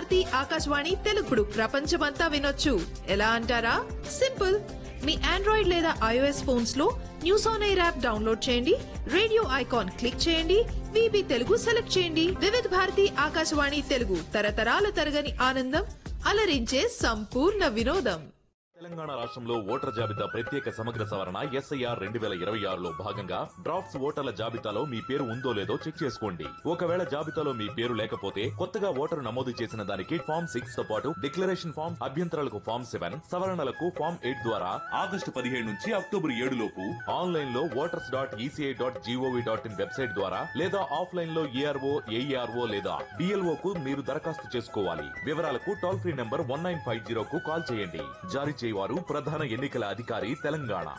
భారతి ఆకాశవాణి తెలుగుడు ప్రపంచమంతా వినొచ్చు ఎలా అంటారా సింపుల్ మీ ఆండ్రాయిడ్ లేదా ఐఓఎస్ ఫోన్స్ లో news on air app download చేయండి రేడియో ఐకాన్ క్లిక్ చేయండి విబి తెలుగు సెలెక్ట్ చేయండి వివిధ భారతి ఆకాశవాణి తెలుగు తరతరాల తరగని ఆనందం అలరించే సంపూర్ణ వినోదం తెలంగాణ రాష్ట్రంలో ఓటర్ల జాబితా ప్రత్యేక సమగ్ర సవరణ ఎస్ఐఆర్ రెండు వేల ఇరవై ఆరులో భాగంగా డ్రాఫ్ట్స్ ఓటర్ల జాబితాలో మీ పేరు ఉందో లేదో చెక్ చేసుకోండి ఒకవేళ జాబితాలో మీ పేరు లేకపోతే కొత్తగా ఓటరు నమోదు చేసిన దానికి ఫామ్ సిక్స్ తో పాటు డిక్లరేషన్ ఫామ్ అభ్యంతరాలకు ఫామ్ సెవెన్ సవరణలకు ఫామ్ ఎయిట్ ద్వారా ఆగస్టు పదిహేడు నుంచి అక్టోబర్ ఏడు లోపు ఆన్లైన్ లో voters dot ECI dot G O V dot in website ద్వారా లేదా ఆఫ్లైన్ లో ఏఆర్ఓ ఏఈఆర్ఓ లేదా డిఎల్ఓ కు మీరు దరఖాస్తు చేసుకోవాలి వివరాలకు toll free number one nine five zero కు కాల్ చేయండి జారీ చేయవారు ప్రధాన ఎన్నికల అధికారి తెలంగాణ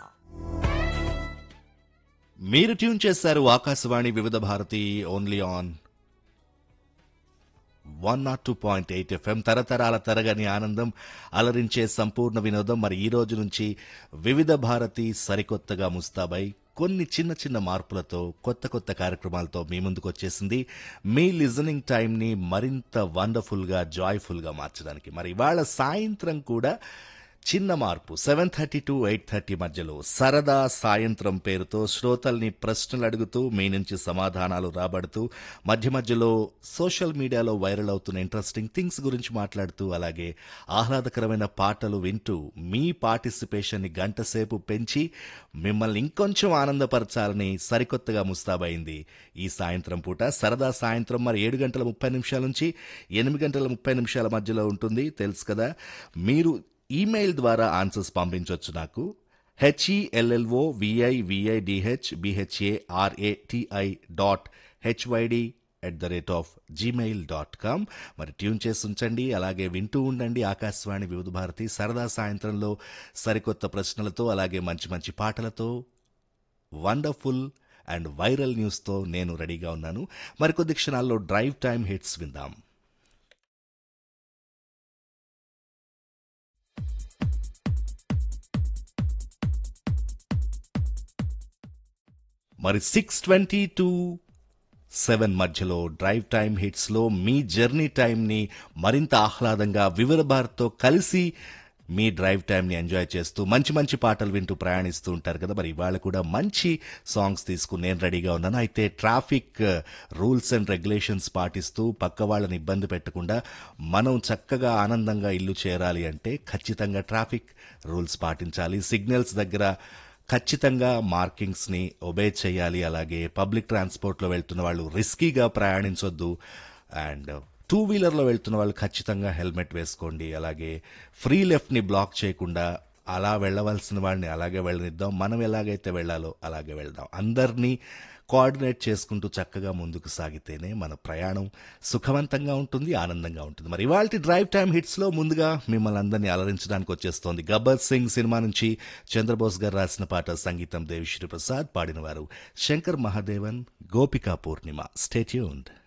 మీరు ట్యూన్ చేశారు Akashvani Vividh Bharati only on one nought two point eight FM తరతరాల తరగని ఆనందం అలరించే సంపూర్ణ వినోదం మరి ఈ రోజు నుంచి వివిధ భారతి సరికొత్తగా ముస్తాబై కొన్ని చిన్న చిన్న మార్పులతో కొత్త కొత్త కార్యక్రమాలతో మీ ముందుకు వచ్చేసింది మీ లిజనింగ్ టైంని మరింత వండర్ఫుల్గా జాయ్ఫుల్గా మార్చడానికి మరి ఇవాళ సాయంత్రం కూడా చిన్న మార్పు seven thirty to eight thirty మధ్యలో సరదా సాయంత్రం పేరుతో శ్రోతల్ని ప్రశ్నలు అడుగుతూ మీ నుంచి సమాధానాలు రాబడుతూ మధ్య మధ్యలో సోషల్ మీడియాలో వైరల్ అవుతున్న ఇంట్రెస్టింగ్ థింగ్స్ గురించి మాట్లాడుతూ అలాగే ఆహ్లాదకరమైన పాటలు వింటూ మీ పార్టిసిపేషన్ని గంట సేపు పెంచి మిమ్మల్ని ఇంకొంచెం ఆనందపరచాలని సరికొత్తగా ముస్తాబైంది ఈ సాయంత్రం పూట సరదా సాయంత్రం మరి ఏడు గంటల ముప్పై నిమిషాల నుంచి ఎనిమిది గంటల ముప్పై నిమిషాల మధ్యలో ఉంటుంది తెలుసు కదా మీరు ఈమెయిల్ ద్వారా ఆన్సర్స్ పంపించవచ్చు నాకు H E L L O V I V I D H B H A R A T I dot H Y D at the rate of Gmail dot com మరి ట్యూన్ చేసి ఉంచండి అలాగే వింటూ ఉండండి ఆకాశవాణి వివిధ భారతి సరదా సాయంత్రంలో సరికొత్త ప్రశ్నలతో అలాగే మంచి మంచి పాటలతో వండర్ఫుల్ అండ్ వైరల్ న్యూస్తో నేను రెడీగా ఉన్నాను మరికొద్ది క్షణాల్లో డ్రైవ్ టైం హిట్స్ విందాం మరి సిక్స్ ట్వంటీ టు సెవెన్ మధ్యలో డ్రైవ్ టైం హిట్స్లో మీ జర్నీ టైంని మరింత ఆహ్లాదంగా వివిధ భారత్తో కలిసి మీ డ్రైవ్ టైంని ఎంజాయ్ చేస్తూ మంచి మంచి పాటలు వింటూ ప్రయాణిస్తూ ఉంటారు కదా మరి ఇవాళ కూడా మంచి సాంగ్స్ తీసుకుని నేను రెడీగా ఉన్నాను అయితే ట్రాఫిక్ రూల్స్ అండ్ రెగ్యులేషన్స్ పాటిస్తూ పక్క వాళ్ళని ఇబ్బంది పెట్టకుండా మనం చక్కగా ఆనందంగా ఇల్లు చేరాలి అంటే ఖచ్చితంగా ట్రాఫిక్ రూల్స్ పాటించాలి సిగ్నల్స్ దగ్గర ఖచ్చితంగా మార్కింగ్స్ ని ఒబే చేయాలి అలాగే పబ్లిక్ ట్రాన్స్పోర్ట్ లో వెళ్తున్న వాళ్ళు రిస్కీగా ప్రయాణించొద్దు అండ్ టూ వీలర్లో వెళ్తున్న వాళ్ళు ఖచ్చితంగా హెల్మెట్ వేసుకోండి అలాగే ఫ్రీ లెఫ్ట్ ని బ్లాక్ చేయకుండా అలా వెళ్ళవలసిన వాళ్ళని అలాగే వెళ్ళనిద్దాం మనం ఎలాగైతే వెళ్ళాలో అలాగే వెళ్దాం అందరినీ కోఆర్డినేట్ చేసుకుంటూ చక్కగా ముందుకు సాగితేనే మన ప్రయాణం సుఖవంతంగా ఉంటుంది ఆనందంగా ఉంటుంది మరి ఇవాళ డ్రైవ్ టైం హిట్స్ లో ముందుగా మిమ్మల్ని అందరినీ అలరించడానికి వచ్చేస్తోంది గబ్బర్ సింగ్ సినిమా నుంచి చంద్రబోస్ గారు రాసిన పాట సంగీతం దేవిశ్రీ ప్రసాద్ పాడినవారు శంకర్ మహాదేవన్ గోపికా పూర్ణిమ స్టేట్యూన్డ్